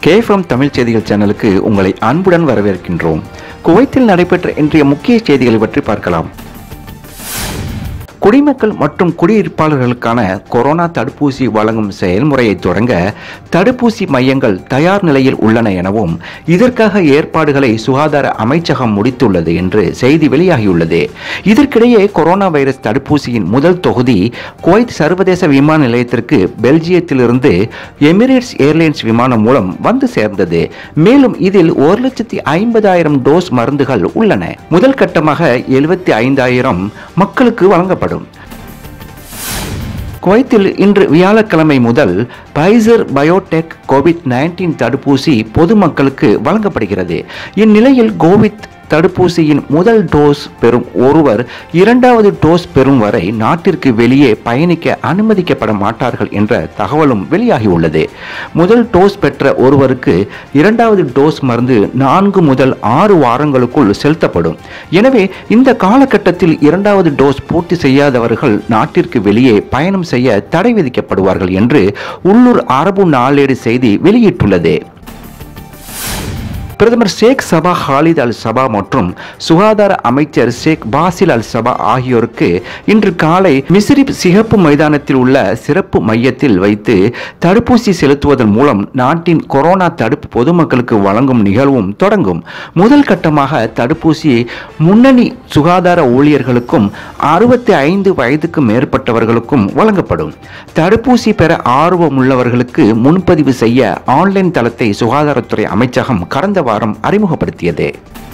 கேஃப்எம் தமிழ் செய்திகள் சேனலுக்கு உங்களை அன்புடன் வரவேற்கின்றோம் குவைத்தில் நடைபெற்ற இன்றைய முக்கிய செய்திகளை பற்றி பார்க்கலாம் குடிமக்கள் மற்றும் குடியிருப்பாளர்களுக்கான கொரோனா தடுப்பூசி வழங்கும் செயல்முறையை தொடங்க தடுப்பூசி மையங்கள் தயார் நிலையில் உள்ளன எனவும் இதற்காக ஏற்பாடுகளை சுகாதார அமைச்சகம் முடித்துள்ளது என்று செய்தி வெளியாகியுள்ளது இதற்கிடையே கொரோனா வைரஸ் தடுப்பூசியின் முதல் தொகுதி குவைத் சர்வதேச விமான நிலையத்திற்கு பெல்ஜியத்திலிருந்து எமிரேட்ஸ் ஏர்லைன்ஸ் விமானம் மூலம் வந்து சேர்ந்தது மேலும் இதில் ஒரு லட்சத்தி ஐம்பதாயிரம் டோஸ் மருந்துகள் உள்ளன முதல் கட்டமாக எழுபத்தி ஐந்தாயிரம் மக்களுக்கு வழங்கப்படும் குவைத்தில் இன்று வியாழக்கிழமை முதல் பைசர் பயோடெக் கோவிட் நைன்டீன் தடுப்பூசி பொதுமக்களுக்கு வழங்கப்படுகிறது இந்நிலையில் கோவிட் தடுப்பூசியின் முதல் டோஸ் பெறும் ஒருவர் இரண்டாவது டோஸ் பெறும் வரை நாட்டிற்கு வெளியே பயணிக்க அனுமதிக்கப்பட மாட்டார்கள் என்ற தகவலும் வெளியாகியுள்ளது முதல் டோஸ் பெற்ற ஒருவருக்கு இரண்டாவது டோஸ் மருந்து நான்கு முதல் ஆறு வாரங்களுக்குள் செலுத்தப்படும் எனவே இந்த காலகட்டத்தில் இரண்டாவது டோஸ் பூர்த்தி செய்யாதவர்கள் நாட்டிற்கு வெளியே பயணம் செய்ய தடை விதிக்கப்படுவார்கள் என்று உள்ளூர் அரபு நாளேடு செய்தி வெளியிட்டுள்ளது பிரதமர் ஷேக் சபா ஹாலித் அல் சபா மற்றும் சுகாதார அமைச்சர் ஷேக் பாசில் அல் சபா ஆகியோருக்கு இன்று காலை மிஸ்ரி சிகப்பு மைதானத்தில் உள்ள சிறப்பு மையத்தில் வைத்து தடுப்பூசி செலுத்துவதன் மூலம் நாட்டின் கொரோனா தடுப்பு பொதுமக்களுக்கு வழங்கும் நிகழ்வும் தொடங்கும் முதல் கட்டமாக தடுப்பூசி முன்னணி சுகாதார ஊழியர்களுக்கும் அறுபத்தி ஐந்து வயதுக்கு மேற்பட்டவர்களுக்கும் வழங்கப்படும் தடுப்பூசி பெற ஆர்வமுள்ளவர்களுக்கு முன்பதிவு செய்ய ஆன்லைன் தளத்தை சுகாதாரத்துறை அமைச்சகம் கடந்த வாரம் அறிமுகப்படுத்தியது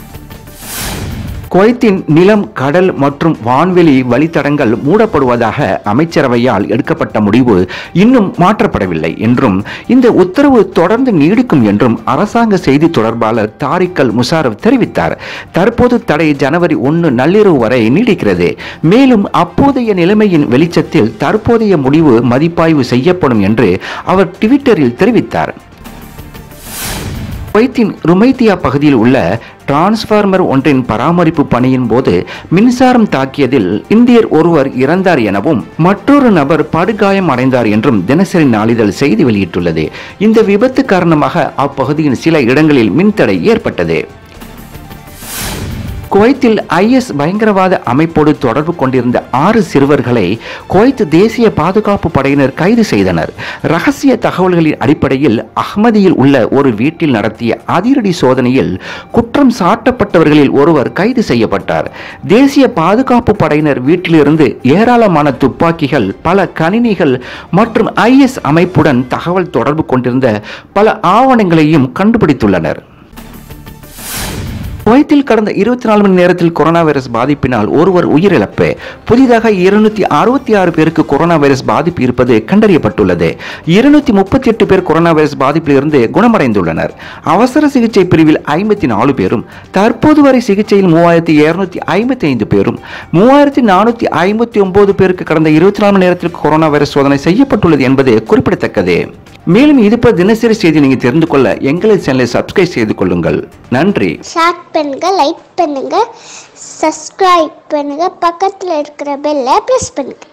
குவைத்தின் நிலம் கடல் மற்றும் வான்வெளி வழித்தடங்கள் மூடப்படுவதாக அமைச்சரவையால் எடுக்கப்பட்ட முடிவு இன்னும் மாற்றப்படவில்லை என்றும் இந்த உத்தரவு தொடர்ந்து நீடிக்கும் என்றும் அரசாங்க செய்தி தொடர்பாளர் தாரிக்கல் முசாரப் தெரிவித்தார் தற்போது தடை ஜனவரி ஒன்று நள்ளிரவு வரை நீடிக்கிறது மேலும் அப்போதைய நிலைமையின் வெளிச்சத்தில் தற்போதைய முடிவு மதிப்பாய்வு செய்யப்படும் என்று அவர் ட்விட்டரில் தெரிவித்தார் குவைத்தின் ருமைத்தியா பகுதியில் உள்ள டிரான்ஸ்ஃபார்மர் ஒன்றின் பராமரிப்பு பணியின் போது மின்சாரம் தாக்கியதில் இந்தியர் ஒருவர் இறந்தார் எனவும் மற்றொரு நபர் படுகாயம் அடைந்தார் என்றும் தினசரி நாளிதழ் செய்தி வெளியிட்டுள்ளது இந்த விபத்து காரணமாக அப்பகுதியின் சில இடங்களில் மின்தடை ஏற்பட்டது குவைத்தில் ஐஎஸ் பயங்கரவாத அமைப்போடு தொடர்பு கொண்டிருந்த ஆறு சிறுவர்களை குவைத் தேசிய பாதுகாப்பு படையினர் கைது செய்தனர் ரகசிய தகவல்களின் அடிப்படையில் அஹ்மதியில் உள்ள ஒரு வீட்டில் நடத்திய அதிரடி சோதனையில் குற்றம் சாட்டப்பட்டவர்களில் ஒருவர் கைது செய்யப்பட்டார் தேசிய பாதுகாப்பு படையினர் வீட்டிலிருந்து ஏராளமான துப்பாக்கிகள் பல கணினிகள் மற்றும் ஐஎஸ் அமைப்புடன் தகவல் தொடர்பு கொண்டிருந்த பல ஆவணங்களையும் கண்டுபிடித்துள்ளனர் குவைத்தில் கடந்த இருபத்தி நாலு மணி நேரத்தில் கொரோனா வைரஸ் பாதிப்பினால் ஒருவர் உயிரிழப்பு புதிதாக இருநூத்தி அறுபத்தி ஆறு பேருக்கு கொரோனா வைரஸ் பாதிப்பு இருப்பது கண்டறியப்பட்டுள்ளது இருநூத்தி முப்பத்தி எட்டு பேர் கொரோனா வைரஸ் பாதிப்பில் இருந்து குணமடைந்துள்ளனர் அவசர சிகிச்சை பிரிவில் ஐம்பத்தி நாலு பேரும் தற்போது வரை சிகிச்சையில் மூவாயிரத்தி இருநூத்தி ஐம்பத்தி ஐந்து பேரும் மூவாயிரத்தி நானூத்தி ஐம்பத்தி ஒன்பது பேருக்கு கடந்த இருபத்தி நாலு மணி நேரத்தில் கொரோனா வைரஸ் சோதனை செய்யப்பட்டுள்ளது என்பது குறிப்பிடத்தக்கது மேலும் இது போல தினசரி செய்தி நீங்க தெரிந்து கொள்ள எங்களது சேனலை சப்ஸ்கிரைப் செய்து கொள்ளுங்கள் நன்றி ஷேர் பண்ணுங்க லைக் பண்ணுங்க சப்ஸ்கிரைப் பண்ணுங்க பக்கத்தில் இருக்கிற பெல்லை ப்ரெஸ் பண்ணுங்க